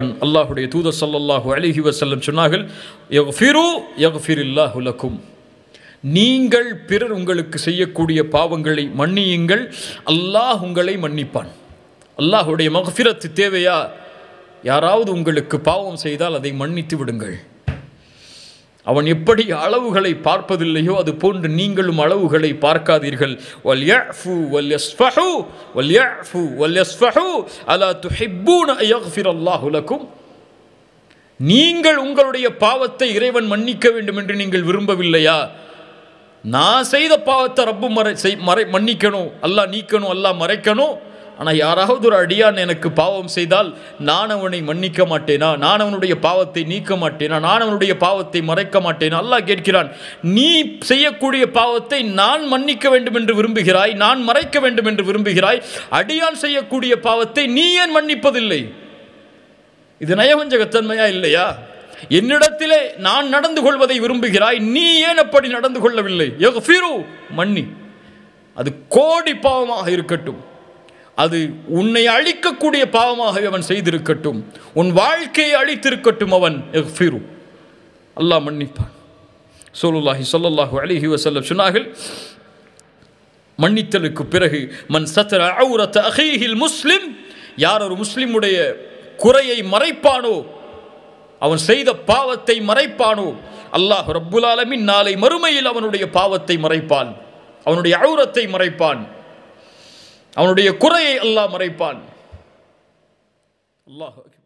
அல்லாஹுடைய தூதர் ஸல்லல்லாஹு அலைஹி வஸல்லம் சொன்னார்கள் யக்ஃபிரு யக்ஃபிரில்லாஹு லக்கும் நீங்கள் பிறர் உங்களுக்கு செய்யக்கூடிய பாவங்களை மன்னியுங்கள் அல்லாஹ் உங்களை மன்னிப்பான் அல்லாஹுடைய மகஃபிரத்து தேவையா யாராவது உங்களுக்கு பாவம் செய்தால் அதை மன்னித்து விடுங்கள் அவன் எப்படி அளவுகளை பார்ப்பதில்லையோ அது போன்று நீங்களும் அளவுகளை பார்க்காதீர்கள் வல்யஃபு வல்யஸ்ஃபஹு வல்யஃபு வல்யஸ்ஃபஹு அலா துஹிப்பூன அய்யக்ஃபிரல்லாஹு லக்கும் நீங்கள் உங்களுடைய பாவத்தை இறைவன் மன்னிக்க வேண்டும் என்று நீங்கள் விரும்பவில்லையா நான் செய்த பாவத்தை ரப்பு மறை செய் மறை மன்னிக்கணும் அல்லாஹ் நீக்கணும் அல்லாஹ் மறைக்கணும் ஆனால் யாராவது ஒரு அடியான் எனக்கு பாவம் செய்தால் நான் அவனை மன்னிக்க மாட்டேனா நான் அவனுடைய பாவத்தை நீக்க மாட்டேனா நான் அவனுடைய பாவத்தை மறைக்க மாட்டேனா அல்லாஹ் கேட்கிறான் நீ செய்யக்கூடிய பாவத்தை நான் மன்னிக்க வேண்டும் என்று விரும்புகிறாய் நான் மறைக்க வேண்டும் என்று விரும்புகிறாய் அடியான் செய்யக்கூடிய பாவத்தை நீ ஏன் மன்னிப்பதில்லை இது நயவஞ்சகத்தன்மையா இல்லையா என்னிடத்திலே நான் நடந்து கொள்வதை விரும்புகிறாய் நீ ஏன் அப்படி நடந்து கொள்ளவில்லை யக்ஃபிரு மன்னி அது கோடி பாவமாக இருக்கட்டும் அது உன்னை அழிக்கக்கூடிய பாவமாக அவன் செய்திருக்கட்டும் உன் வாழ்க்கையை அழித்திருக்கட்டும் அவன் யக்ஃபிரு அல்லாஹ் மன்னிப்பான் சோலுல்லாஹி ஸல்லல்லாஹு அலைஹி வஸல்லம் சொன்னார்கள் மன்னித்தலுக்கு பிறகு மன் சத்தர அவுரத் அஹீஹில் முஸ்லிம் யார் ஒரு முஸ்லிமுடைய குறையை மறைப்பானோ அவன் செய்த பாவத்தை மறைப்பானோ அல்லாஹ் ரப்புல் ஆலமின் நாளை மறுமையில் அவனுடைய பாவத்தை மறைப்பான் அவனுடைய அவுரத்தை மறைப்பான் அவனுடைய குறையை அல்லாஹ் மறைப்பான் அல்லாஹ்